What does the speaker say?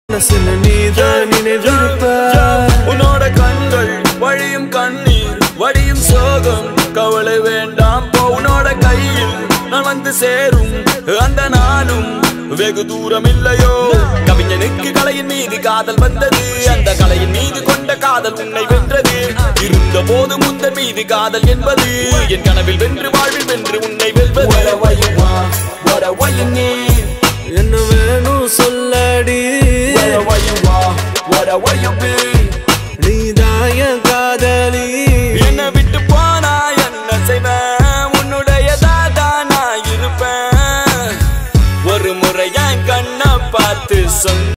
மனசுல நீதான் நினைவிருப்ப உன்னோட கண்கள் வழியும் கண்ணீர் வடியும் சோகம் கவலை வேண்டாம் போ உன்னோட கையில் நான் வந்து சேரும் அந்த நாளும் வெகு தூரம் இல்லையோ கவிஞனுக்கு கலையின் மீது காதல் வந்தது அந்த கலையின் மீது கொண்ட காதல் உன்னை வென்றது இருந்த போது முந்த மீது காதல் என்பது என் கனவில் வென்று வாழ்வில் வென்று உன்னை வெல்வது What a way you need என்ன வேணும் சொல்லடி Where you are What a way you be நீதான் என் காதலி என்னை விட்டு போனா என்ன செய்வேன் உன்னுடையதா நான் இருப்பேன் ஒரு முறை என் கண்ணை பார்த்து சொன்ன